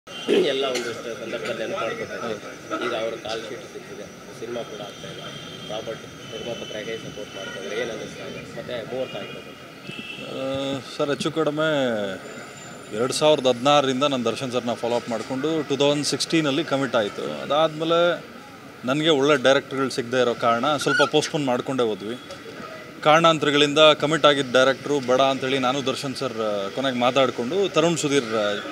ಎಲ್ಲ ಒಂದಿಷ್ಟು ಸಂದರ್ಭದಲ್ಲಿ ನೆನಪು ಮಾಡ್ಕೊತಾರೆ ಈಗ ಅವ್ರ ಕಾಲ್ ಶೀಟ್ ಸಿಕ್ಕಿದೆ ಸಿನಿಮಾ ಕೂಡ ಆಗ್ತಾ ಇಲ್ಲ ರಾಬರ್ಟ್ ನಿರ್ಮಾಪಕರ ಹೇಗೆ ಸಪೋರ್ಟ್ ಮಾಡ್ತಾ ಇದ್ದಾರೆ ಏನು ಅನ್ನಿಸ್ತಾ ಇದೆ ಮತ್ತೆ ಮುಹೂರ್ತ ಆಗಿರೋದು ಸರ್ ಹೆಚ್ಚು ಕಡಿಮೆ ಎರಡು ಸಾವಿರದ ಹದಿನಾರರಿಂದ ನಾನು ದರ್ಶನ್ ಸರ್ನ ಫಾಲೋ ಅಪ್ ಮಾಡಿಕೊಂಡು ಟು ತೌಸಂಡ್ ಸಿಕ್ಸ್ಟೀನಲ್ಲಿ ಕಮಿಟ್ ಆಯಿತು ಅದಾದಮೇಲೆ ನನಗೆ ಒಳ್ಳೆ ಡೈರೆಕ್ಟ್ರುಗಳು ಸಿಗದೆ ಇರೋ ಕಾರಣ ಸ್ವಲ್ಪ ಪೋಸ್ಟ್ಪೋನ್ ಮಾಡ್ಕೊಂಡೇ ಹೋದ್ವಿ ಕಾರಣಾಂತರಗಳಿಂದ ಕಮಿಟ್ ಆಗಿದ್ದ ಡೈರೆಕ್ಟ್ರು ಬೇಡ ಅಂತೇಳಿ ನಾನು ದರ್ಶನ್ ಸರ್ ಕೊನೆಗೆ ಮಾತಾಡಿಕೊಂಡು ತರುಣ್ ಸುಧೀರ್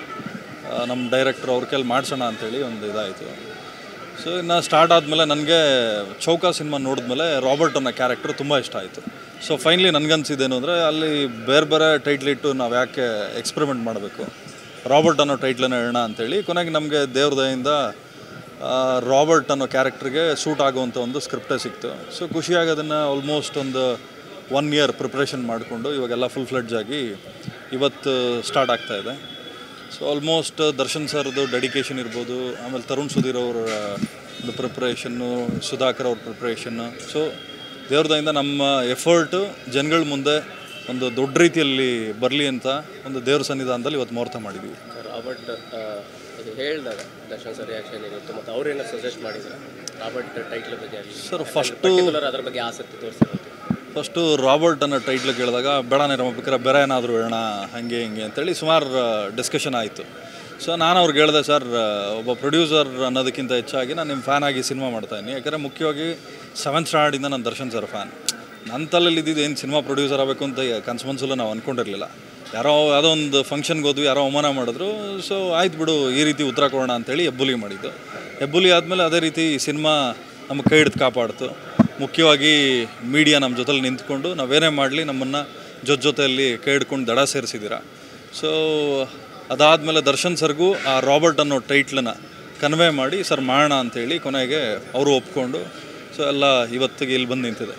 ಆ, ನಮ್ಮ ಡೈರೆಕ್ಟ್ರು ಅವ್ರ ಕೈಲಿ ಮಾಡಿಸೋಣ ಅಂತೇಳಿ ಒಂದು ಇದಾಯಿತು ಸೊ ಇನ್ನು ಸ್ಟಾರ್ಟ್ ಆದಮೇಲೆ ನನಗೆ ಚೌಕ ಸಿನಿಮಾ ನೋಡಿದ್ಮೇಲೆ ರಾಬರ್ಟ್ ಅನ್ನೋ ಕ್ಯಾರೆಕ್ಟರ್ ತುಂಬ ಇಷ್ಟ ಆಯಿತು ಸೊ ಫೈನಲಿ ನನಗನ್ಸಿದ್ದೇನು ಅಂದರೆ ಅಲ್ಲಿ ಬೇರೆ ಬೇರೆ ಟೈಟ್ಲ್ ಇಟ್ಟು ನಾವು ಯಾಕೆ ಎಕ್ಸ್ಪೆರಿಮೆಂಟ್ ಮಾಡಬೇಕು ರಾಬರ್ಟ್ ಅನ್ನೋ ಟೈಟ್ಲನ್ನ ಹೇಳೋಣ ಅಂತೇಳಿ ಕೊನೆಗೆ ನಮಗೆ ದೇವ್ರ ದಯಿಂದ ಆ, ರಾಬರ್ಟ್ ಅನ್ನೋ ಕ್ಯಾರೆಕ್ಟ್ರಿಗೆ ಸೂಟ್ ಆಗುವಂಥ ಒಂದು ಸ್ಕ್ರಿಪ್ಟೇ ಸಿಕ್ತು ಸೊ ಖುಷಿಯಾಗಿ ಅದನ್ನು ಆಲ್ಮೋಸ್ಟ್ ಒಂದು ಒನ್ ಇಯರ್ ಪ್ರಿಪ್ರೇಷನ್ ಮಾಡಿಕೊಂಡು ಇವಾಗೆಲ್ಲ ಫುಲ್ ಫ್ಲೆಡ್ಜ್ ಆಗಿ ಇವತ್ತು ಸ್ಟಾರ್ಟ್ ಆಗ್ತಾ ಇದೆ ಸೊ ಆಲ್ಮೋಸ್ಟ್ ದರ್ಶನ್ ಸರ್ದು ಡೆಡಿಕೇಶನ್ ಇರ್ಬೋದು ಆಮೇಲೆ ತರುಣ್ ಸುಧೀರ್ ಅವರ ಒಂದು ಪ್ರಿಪ್ರೇಷನ್ನು ಸುಧಾಕರ್ ಅವ್ರ ಪ್ರಿಪ್ರೇಷನ್ನು ಸೊ ದೇವ್ರದಿಂದ ನಮ್ಮ ಎಫರ್ಟು ಜನಗಳ ಮುಂದೆ ಒಂದು ದೊಡ್ಡ ರೀತಿಯಲ್ಲಿ ಬರಲಿ ಅಂತ ಒಂದು ದೇವ್ರ ಸನ್ನಿಧಾನದಲ್ಲಿ ಇವತ್ತು ಮುಹೂರ್ತ ಮಾಡಿದ್ವಿ ಸರ್ ರಾಬರ್ಟ್ ಆ, ಇದು ಹೇಳಿದಾಗ ದರ್ಶನ್ ಸರ್ ರಿಯಾಕ್ಷನ್ ಏನಿತ್ತು ಮತ್ತು ಅವ್ರೇನೋ ಸಜೆಸ್ಟ್ ಮಾಡಿದ್ರು ರಾಬರ್ಟ್ ಟೈಟ್ಲ್ ಬಗ್ಗೆ ಆಗಲಿ ಸರ್ ಫಸ್ಟು ಪರ್ಟಿಕ್ಯುಲರ್ ಅದ್ರ ಬಗ್ಗೆ ಆಸಕ್ತಿ ತೋರಿಸಿರೋದು ಫಸ್ಟು ರಾಬರ್ಟ್ ಅನ್ನೋ ಟೈಟ್ಲ್ ಕೇಳಿದಾಗ ಬೇಡ ನಿರ್ಮಾಪಕರ ಬೇರೆ ಏನಾದರೂ ಹೇಳೋಣ ಹಾಗೆ ಹಿಂಗೆ ಅಂತೇಳಿ ಸುಮಾರು ಡಿಸ್ಕಷನ್ ಆಯಿತು ಸೊ ನಾನು ಅವ್ರಿಗೆ ಹೇಳಿದೆ ಸರ್ ಒಬ್ಬ ಪ್ರೊಡ್ಯೂಸರ್ ಅನ್ನೋದಕ್ಕಿಂತ ಹೆಚ್ಚಾಗಿ ನಾನು ನಿಮ್ಮ ಫ್ಯಾನ್ ಆಗಿ ಸಿನಿಮಾ ಮಾಡ್ತಾಯಿದ್ದೀನಿ ಯಾಕಂದರೆ ಮುಖ್ಯವಾಗಿ ಸೆವೆಂತ್ ಸ್ಟ್ಯಾಂಡರ್ಡಿಂದ ನಾನು ದರ್ಶನ್ ಸರ್ ಫ್ಯಾನ್ ನನ್ನ ತಲೆಯಲ್ಲಿ ಇದ್ದಿದ್ದು ಏನು ಸಿನಿಮಾ ಪ್ರೊಡ್ಯೂಸರ್ ಆಗಬೇಕು ಅಂತ ಕನ್ಸು ಮನ್ಸಲ್ಲೂ ನಾವು ಅಂದ್ಕೊಂಡಿರಲಿಲ್ಲ ಯಾರೋ ಯಾವುದೋ ಒಂದು ಫಂಕ್ಷನ್ಗೆ ಹೋದ್ವಿ ಯಾರೋ ಅವಮಾನ ಮಾಡಿದ್ರು ಸೊ ಆಯ್ತು ಬಿಡು ಈ ರೀತಿ ಉತ್ತರ ಕೊಡೋಣ ಅಂತೇಳಿ ಹೆಬ್ಬುಲಿ ಮಾಡಿದ್ದು ಹೆಬ್ಬುಲಿ ಆದಮೇಲೆ ಅದೇ ರೀತಿ ಸಿನಿಮಾ ನಮ್ಮ ಕೈ ಹಿಡಿದು ಕಾಪಾಡ್ತು ಮುಖ್ಯವಾಗಿ ಮೀಡಿಯಾ ನಮ್ಮ ಜೊತೆಲಿ ನಿಂತ್ಕೊಂಡು ನಾವೇನೇ ಮಾಡಲಿ ನಮ್ಮನ್ನು ಜೊತೆ ಜೊತೆಯಲ್ಲಿ ಕೈ ಹಿಡ್ಕೊಂಡು ದಡ ಸೇರಿಸಿದ್ದೀರಾ ಸೊ ಅದಾದಮೇಲೆ ದರ್ಶನ್ ಸರ್ಗೂ ಆ ರಾಬರ್ಟ್ ಅನ್ನೋ ಟೈಟ್ಲನ್ನ ಕನ್ವೆ ಮಾಡಿ ಸರ್ ಮಾಡೋಣ ಅಂತೇಳಿ ಕೊನೆಗೆ ಅವರು ಒಪ್ಕೊಂಡು ಸೊ ಎಲ್ಲ ಇವತ್ತಿಗೆ ಇಲ್ಲಿ ಬಂದು ನಿಂತಿದೆ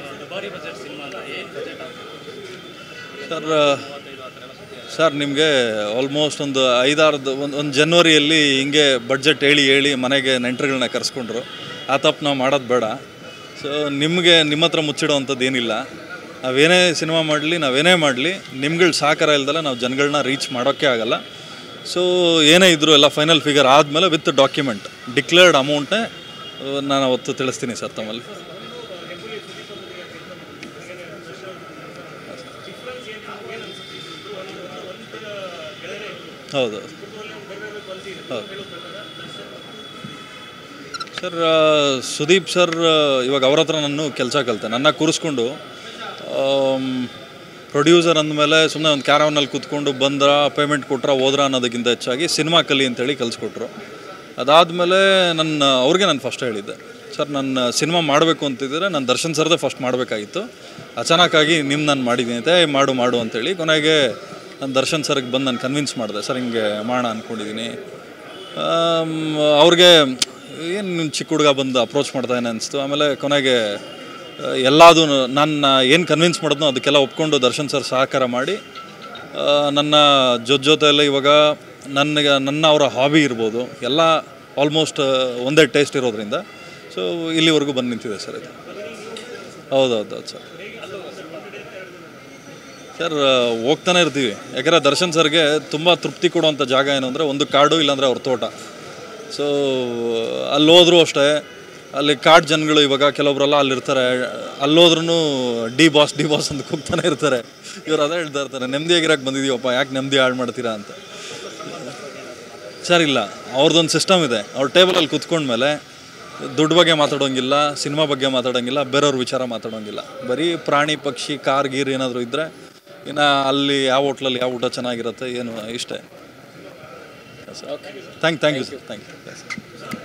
ಸರ್ ಸರ್ ನಿಮಗೆ ಆಲ್ಮೋಸ್ಟ್ ಒಂದು ಐದಾರು ಒಂದು ಒಂದು ಜನ್ವರಿಯಲ್ಲಿ ಹಿಂಗೆ ಬಡ್ಜೆಟ್ ಹೇಳಿ ಹೇಳಿ ಮನೆಗೆ ನೆಂಟರುಗಳನ್ನ ಕರೆಸ್ಕೊಂಡ್ರು ಆ ತಪ್ಪು ನಾವು ಮಾಡೋದು ಬೇಡ ಸೊ ನಿಮಗೆ ನಿಮ್ಮ ಹತ್ರ ಮುಚ್ಚಿಡೋವಂಥದ್ದು ಏನಿಲ್ಲ ನಾವೇನೇ ಸಿನಿಮಾ ಮಾಡಲಿ ನಾವೇನೇ ಮಾಡಲಿ ನಿಮ್ಗಳ ಸಹಕಾರ ಇಲ್ದಲ್ಲ ನಾವು ಜನಗಳನ್ನ ರೀಚ್ ಮಾಡೋಕ್ಕೆ ಆಗಲ್ಲ ಸೊ ಏನೇ ಇದ್ದರೂ ಎಲ್ಲ ಫೈನಲ್ ಫಿಗರ್ ಆದಮೇಲೆ ವಿತ್ ಡಾಕ್ಯುಮೆಂಟ್ ಡಿಕ್ಲೇರ್ಡ್ ಅಮೌಂಟೇ ನಾನು ಅವತ್ತು ತಿಳಿಸ್ತೀನಿ ಸರ್ ತಮ್ಮಲ್ಲಿ ಹೌದು ಹೌದು ಸರ್ ಆ, ಸುದೀಪ್ ಸರ್ ಆ, ಇವಾಗ ಅವ್ರ ಹತ್ರ ನಾನು ಕೆಲಸ ಕಲಿತೆ ನನ್ನ ಕೂರಿಸ್ಕೊಂಡು ಪ್ರೊಡ್ಯೂಸರ್ ಅಂದಮೇಲೆ ಸುಮ್ಮನೆ ಒಂದು ಕ್ಯಾರವನಲ್ಲಿ ಕೂತ್ಕೊಂಡು ಬಂದ್ರ ಪೇಮೆಂಟ್ ಕೊಟ್ರ ಹೋದ್ರ ಅನ್ನೋದಕ್ಕಿಂತ ಹೆಚ್ಚಾಗಿ ಸಿನಿಮಾ ಕಲಿ ಅಂತೇಳಿ ಕಲಿಸ್ಕೊಟ್ರು ಅದಾದಮೇಲೆ ನನ್ನ ಅವ್ರಿಗೆ ನಾನು ಫಸ್ಟ್ ಹೇಳಿದ್ದೆ ಸರ್ ನನ್ನ ಸಿನಿಮಾ ಮಾಡಬೇಕು ಅಂತಿದ್ದರೆ ನಾನು ದರ್ಶನ್ ಸರ್ದೇ ಫಸ್ಟ್ ಮಾಡಬೇಕಾಗಿತ್ತು ಅಚಾನಕ್ಕಾಗಿ ನಿಮ್ಮ ನಾನು ಮಾಡಿದ್ದೀನಿ ಅಂತ "ಏ, ಮಾಡು ಮಾಡು ಅಂತೇಳಿ ಕೊನೆಗೆ ನಾನು ದರ್ಶನ್ ಸರ್ಗೆ ಬಂದು ನಾನು ಕನ್ವಿನ್ಸ್ ಮಾಡಿದೆ ಸರ್ ಹಿಂಗೆ ಮಾಡೋಣ ಅಂದ್ಕೊಂಡಿದ್ದೀನಿ ಆಮ್, ಅವ್ರಿಗೆ ಏನು ನಿಮ್ಮ ಚಿಕ್ಕ ಹುಡುಗ ಬಂದು ಅಪ್ರೋಚ್ ಮಾಡ್ತಾನೆ ಅನಿಸ್ತು ಆಮೇಲೆ ಕೊನೆಗೆ ಆ, ಎಲ್ಲದೂ ನನ್ನ ಏನು ಕನ್ವಿನ್ಸ್ ಮಾಡಿದ್ನೋ ಅದಕ್ಕೆಲ್ಲ ಒಪ್ಕೊಂಡು ದರ್ಶನ್ ಸರ್ ಸಹಕಾರ ಮಾಡಿ ಆ, ನನ್ನ ಜೊತೆ ಜೊತೆಯಲ್ಲೇ ಇವಾಗ ನನಗೆ ನನ್ನ ಅವರ ಹಾಬಿ ಇರ್ಬೋದು ಎಲ್ಲ ಆಲ್ಮೋಸ್ಟ್ ಒಂದೇ ಟೇಸ್ಟ್ ಇರೋದ್ರಿಂದ ಸೊ ಇಲ್ಲಿವರೆಗೂ ಬಂದು ನಿಂತಿದೆ ಸರ್ ಇದು ಹೌದೌದು ಹೌದು ಸರ್ ಸರ್ ಹೋಗ್ತಾನೆ ಇರ್ತೀವಿ ಯಾಕಂದರೆ ದರ್ಶನ್ ಸರ್ಗೆ ತುಂಬ ತೃಪ್ತಿ ಕೊಡುವಂಥ ಜಾಗ ಏನು ಅಂದರೆ ಒಂದು ಕಾಡು ಇಲ್ಲಾಂದರೆ ಅವ್ರ ತೋಟ ಸೊ ಅಲ್ಲಿ ಹೋದ್ರೂ ಅಷ್ಟೇ ಅಲ್ಲಿ ಕಾಡು ಜನಗಳು ಇವಾಗ ಕೆಲವೊಬ್ರೆಲ್ಲ ಅಲ್ಲಿರ್ತಾರೆ ಅಲ್ಲೋದ್ರೂ ಡಿ ಬಾಸ್ ಡಿ ಬಾಸ್ ಅಂತ ಕೂಗ್ತಾನೆ ಇರ್ತಾರೆ ಇವ್ರು ಅದೇ ಹೇಳ್ತಾ ಇರ್ತಾರೆ ನೆಮ್ಮದಿಯಾಗಿರಕ್ಕೆ ಬಂದಿದ್ದೀವಪ್ಪ ಯಾಕೆ ನೆಮ್ಮದಿ ಹಾಳು ಮಾಡ್ತೀರಾ ಅಂತ ಸರ್ ಇಲ್ಲ ಅವ್ರದ್ದೊಂದು ಸಿಸ್ಟಮ್ ಇದೆ ಅವ್ರ ಟೇಬಲಲ್ಲಿ ಕುತ್ಕೊಂಡ್ಮೇಲೆ ದುಡ್ಡು ಬಗ್ಗೆ ಮಾತಾಡೋಂಗಿಲ್ಲ ಸಿನಿಮಾ ಬಗ್ಗೆ ಮಾತಾಡೋಂಗಿಲ್ಲ ಬೇರೆಯವ್ರ ವಿಚಾರ ಮಾತಾಡೋಂಗಿಲ್ಲ ಬರೀ ಪ್ರಾಣಿ ಪಕ್ಷಿ ಕಾರ್ ಗೀರ್ ಏನಾದರೂ ಇದ್ದರೆ ಇನ್ನು ಅಲ್ಲಿ ಯಾವ ಹೋಟ್ಲಲ್ಲಿ ಯಾವ ಊಟ ಚೆನ್ನಾಗಿರುತ್ತೆ ಏನು ಇಷ್ಟೇ thank thank you sir thank you